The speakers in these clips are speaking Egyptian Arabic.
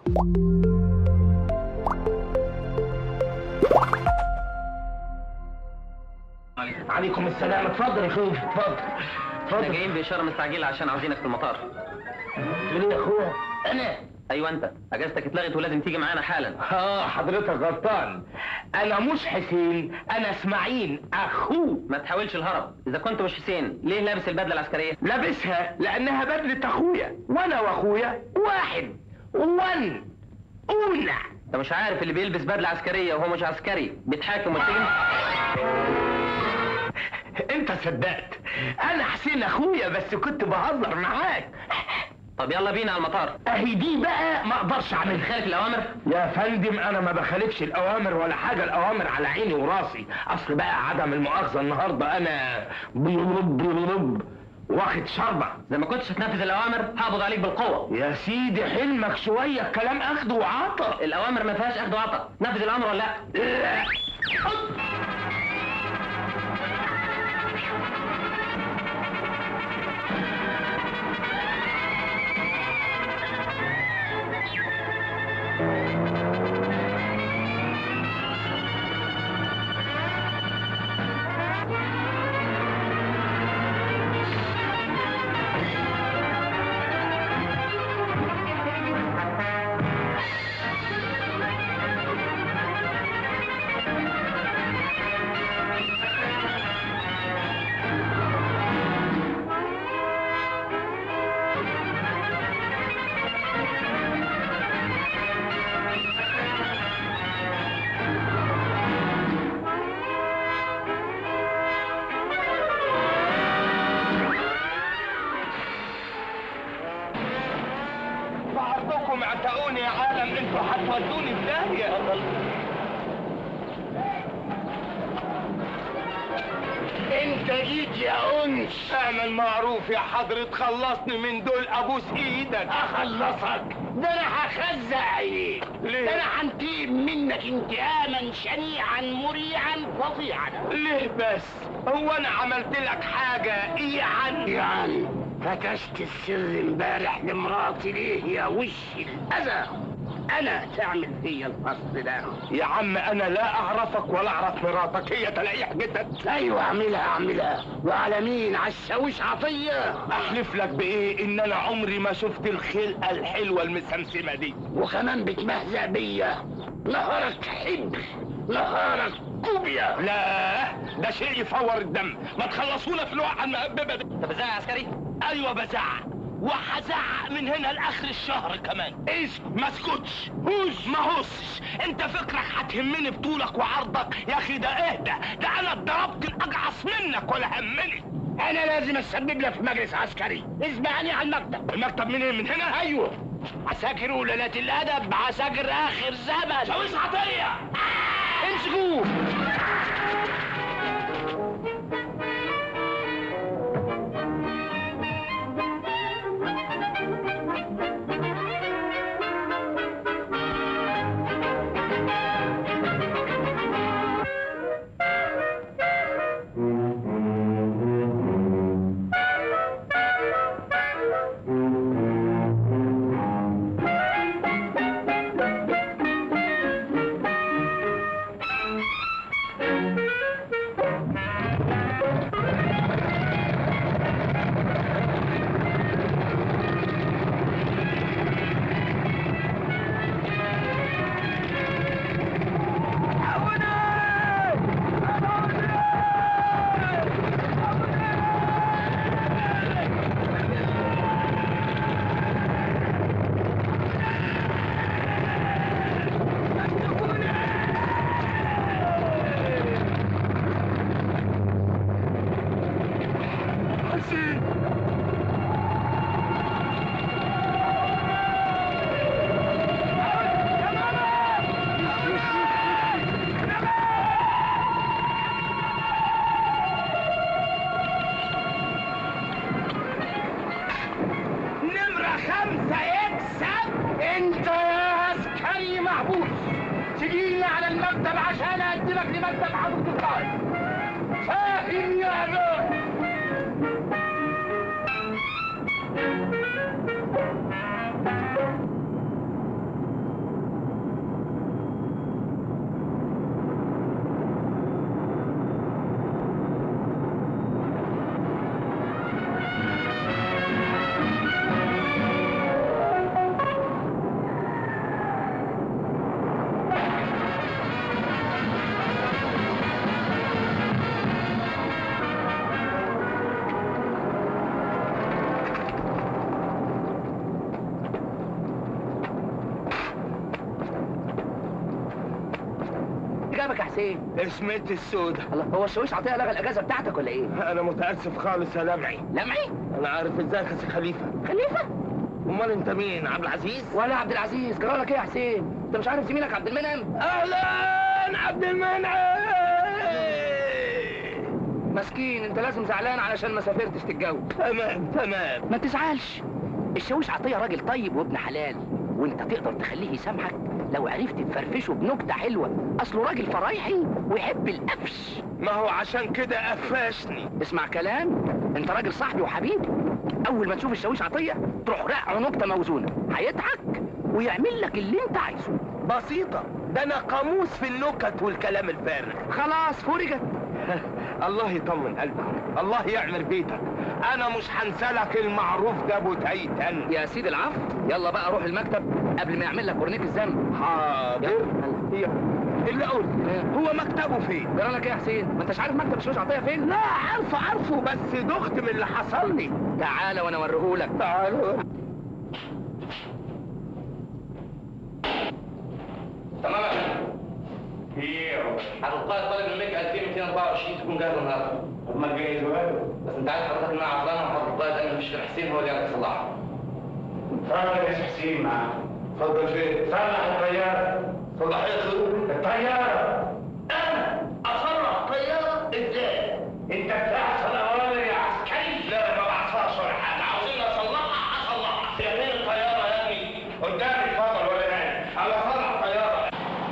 عليكم السلام اتفضل يا اخويا اتفضل احنا اتفضل جايين بإشارة مستعجلة عشان عاوزينك في المطار تقول ايه يا اخويا انا أيوة أنت أجازتك اتلغت ولازم تيجي معانا حالا اه حضرتك غلطان انا مش حسين انا اسماعيل اخوه ما تحاولش الهرب إذا كنت مش حسين ليه لابس البدلة العسكرية؟ لابسها لانها بدلة اخويا وانا واخويا واحد ون اولى أنت مش عارف اللي بيلبس بدلة عسكرية وهو مش عسكري بيتحاكم ويتسجن؟ انت صدقت انا حسين اخويا بس كنت بهزر معاك طب يلا بينا على المطار اهي دي بقى ما اقدرش اعملها خالف الأوامر؟ يا فندم انا ما بخالفش الاوامر ولا حاجه الاوامر على عيني وراسي اصل بقى عدم المؤاخذه النهارده انا بلب بلب واخد شربة إذا ما كنتش هتنفذ الأوامر هقبض عليك بالقوة يا سيدي حلمك شوية الكلام اخده وعطا الأوامر ما فيهاش أخد وعطا نفذ الأمر ولا لأ؟ بعضكم اعتقوني يا عالم انتوا هتودوني في داهية انت جيت يا انس اعمل معروف يا حضرة خلصني من دول ابوس ايدك اخلصك ده انا هخزق عينيك ليه؟ ده انا هنتقم منك انتقاما شنيعا مريعا فظيعا ليه بس؟ هو انا عملت لك حاجة ايه عني؟ يعني فتشت السر امبارح لمراتي ليه يا وش الاذى انا تعمل فيا الفصل ده يا عم انا لا اعرفك ولا اعرف مراتك هي تلاقي حاجتك ايوه اعملها اعملها وعلى مين على الشاويش عطيه احلف لك بايه ان انا عمري ما شفت الخلقه الحلوه المسمسمه دي وكمان بتمهزأ بيا نهارك حبر نهارك كوبيا لا ده شيء يفور الدم ما تخلصونا في الوقعه المهببه دي أنت بتزعق عسكري؟ ايوه بزعق وهزعق من هنا لاخر الشهر كمان ايش ما اسكتش هوش ما هوسش انت فكرك هتهمني بطولك وعرضك يا اخي ده اهدى ده انا اتضربت الاجعص منك ولا همني انا لازم اسبب لك في مجلس عسكري اسمعني على المكتب المكتب منين من هنا ايوه عساكر ولالات الادب عساكر اخر زمن شاويش عطيه امسكوه نمرة خمسة يكسب انت يا عسكري محبوس تجيلي على المكتب عشان اقدمك لمكتب حضرة القائد فاهم يا رجل جابك يا حسين اسمتي السودة الله هو الشاويش عطيه لغى الاجازه بتاعتك ولا ايه انا متاسف خالص يا لمعي لمعي انا عارف ازيك يا سي خليفه خليفه امال انت مين عبد العزيز ولا عبد العزيز جرى لك ايه يا حسين انت مش عارف زميلك عبد المنعم اهلا عبد المنعم مسكين انت لازم زعلان علشان ما سافرتش تتجوز تمام تمام ما تزعلش الشاويش عطيه راجل طيب وابن حلال وانت تقدر تخليه يسامحك لو عرفت تفرفشه بنكته حلوه اصله راجل فرايحي ويحب القفش ما هو عشان كده قفشني اسمع كلام انت راجل صاحبي وحبيبي اول ما تشوف الشاويش عطيه تروح رقعه نكته موزونه هيضحك ويعمل لك اللي انت عايزه بسيطة ده انا قاموس في النكت والكلام الفارغ خلاص فرجت الله يطمن قلبك الله يعمر بيتك انا مش هنسالك المعروف ده ابو تيتن يا سيدي العفو يلا بقى روح المكتب قبل ما يعمل لك ورنيك الذنب حاضر هي- اللي قلت هو مكتبه فين جرى لك ايه يا حسين ما انتش عارف مكتب الشاويش عطيه فين لا عارفه عارفه بس دخت من اللي حصل لي تعالى وانا اوريهولك تعالوا تمام هتلقائي طالب الميك 2224 تكون جاهزه النهارده طب ما تجهز وقته بس انت عارف حضرتك ان انا عطلان وهتلقائي دايما مفيش غير حسين هو اللي يعرف يصلحها اتفضل يا حسين معاك اتفضل فين صلح الطيارة صلح ايه الطيارة انا اصلح طيارة ازاي انت بتحصل اوامر يا عسكري لا ما بعصاش ولا حاجة عاوزين اصلحها اصلحها فين الطيارة يا ابني قدامي اتفضل ولا نايم على صلح طيارة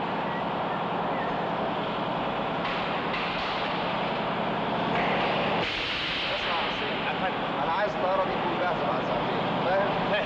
اسمع يا حسين انا عايز الطياره دي تكون جاهزه بعد ساعتين فاهم؟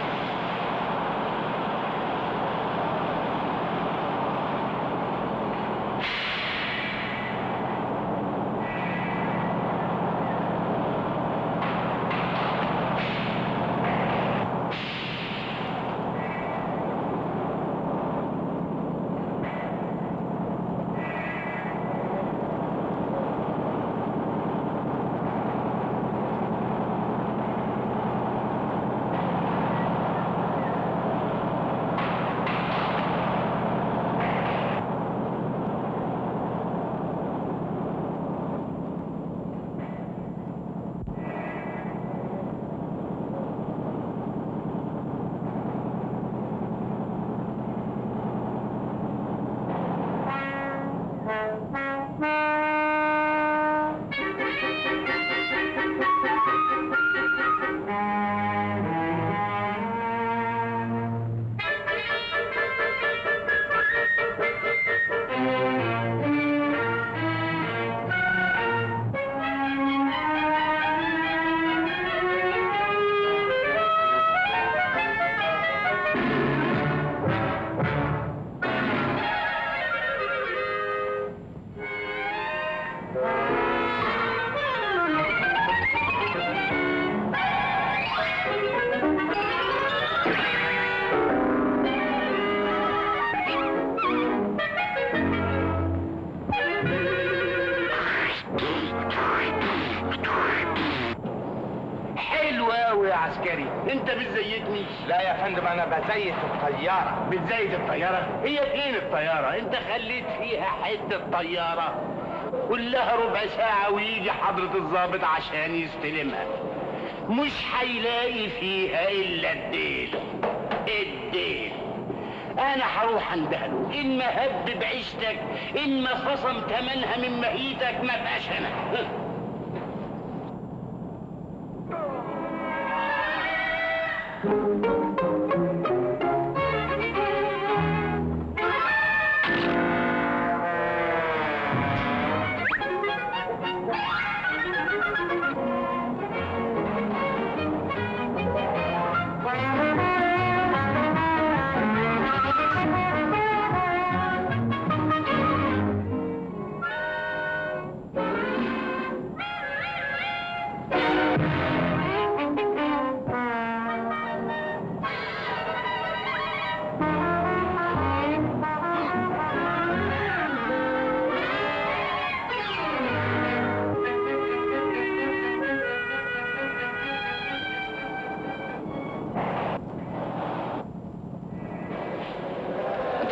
حلو قوي يا عسكري انت بتزيدني لا يا فندم انا بزيت الطياره بتزيد الطياره هي فين الطياره انت خليت فيها حته طياره كلها ربع ساعه ويجي حضره الضابط عشان يستلمها مش هيلاقي فيها الا الديل الديل انا هروح اندهله ان ما هب بعيشتك ان ما خصم تمنها من مهيتك ما بقاش انا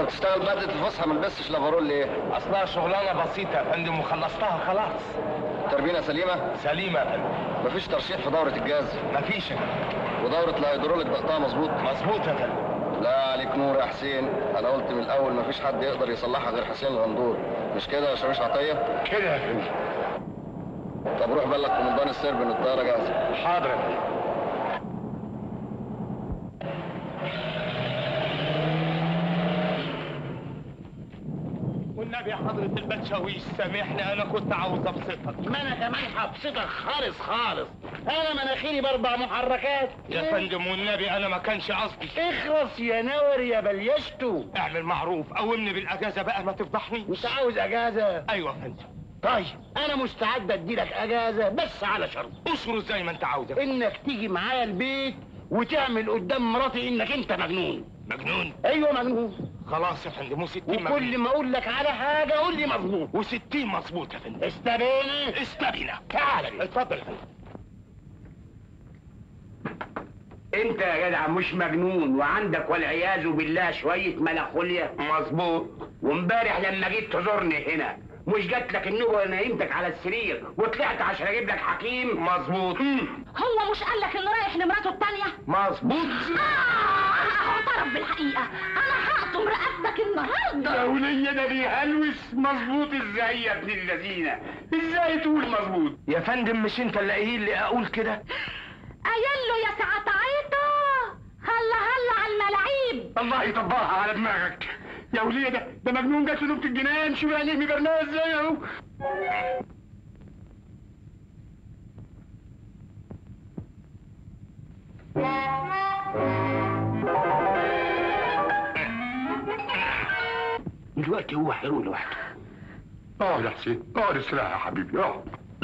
بتشتغل بدله الفسحه ما لبستش لافارول ليه؟ اصلها شغلانه بسيطه يا فندم وخلصتها خلاص تربينه سليمه؟ سليمه يا فندم مفيش ترشيح في دوره الجاز مفيش يا فندم ودوره الهيدروليك ضغطها مظبوط مظبوط يا فندم لا عليك نور يا حسين انا قلت من الاول مفيش حد يقدر يصلحها غير حسين الغندور مش كده يا شاويش عطيه؟ كده يا فندم طب روح بلغ كومندان السرب ان الطياره جاهزه حاضر يا فندم والنبي يا حضرة البتشاويش سامحني انا كنت عاوز ابسطك ما انا كمان هبسطك خالص خالص انا مناخيري باربع محركات يا فندم والنبي انا ما كانش قصدي اخرس يا نور يا بليشتو اعمل معروف قومني بالاجازه بقى ما تفضحني انت عاوز اجازه ايوه يا فندم طيب انا مستعد اديلك اجازه بس على شرط اشرط زي ما انت عاوز يا فندم. انك تيجي معايا البيت وتعمل قدام مراتي انك انت مجنون مجنون ايوه مجنون خلاص يا فندم وستين وكل ما اقول لك على حاجه قول لي مظبوط وستين مظبوط يا فندم استبينا استبينا تعال اتفضل يا فندم انت يا جدع مش مجنون وعندك والعياذ بالله شويه ملخوليا مظبوط وامبارح لما جيت تزورني هنا مش جات لك النوبه وانا نايمتك على السرير وطلعت عشان اجيب لك حكيم مظبوط هو مش قال لك انه رايح لمراته التانية؟ مظبوط آه اعترف بالحقيقة انا هقطم رقبتك النهاردة يا ولية ده بيهلوس مظبوط ازاي يا ابن اللذينه ازاي تقول مظبوط يا فندم مش انت اللي قايل لي اقول كده قايل له يا ساعة عيطة هلا هلا على الملاعيب الله يطبقها على دماغك يا ولية ده ده مجنون جات له نوبة الجنان شوف يعني مبرناه ازاي اهو دلوقتي هو هيروح لوحده اقعد يا حسين اقعد استريح يا حبيبي اقعد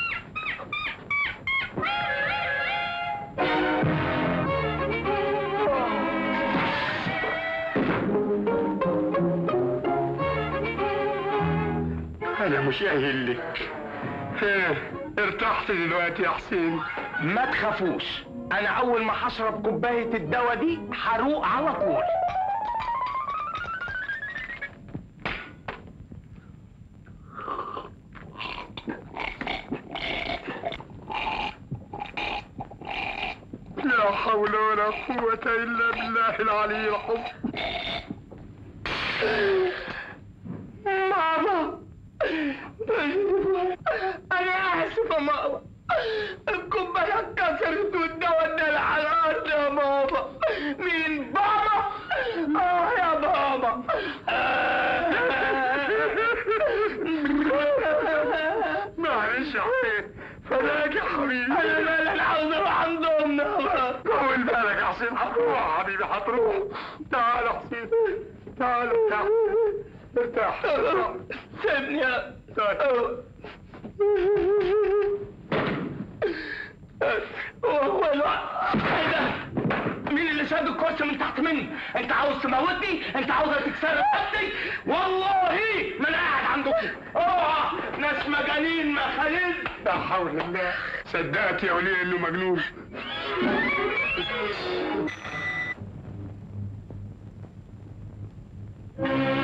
انا مش قايل لك ها، ارتحت دلوقتي يا حسين ما تخافوش انا اول ما هشرب كوبايه الدواء دي هروق على طول لا حول ولا قوة إلا بالله العلي العظيم ماما انا اسف يا ماما الكوبايه اتكسرت والدواء اتدلع على الارض يا ماما مين بابا اه يا بابا معلش يا حسين فداك يا حبيبي انا مالي انا عاوز اروح عند امنا طول بالك يا حسين هتروح يا حبيبي هتروح تعال يا حسين تعال ارتاح ارتاح سيبني يا هو الوقت ايه ده؟ مين اللي شاد الكرسي من تحت مني؟ انت عاوز تموتني؟ انت عاوز تكسر رقبتي؟ والله ما انا قاعد عندكم اوعى ناس مجانين مخاليل لا حول الله صدقت يا وليه انه مجنون آه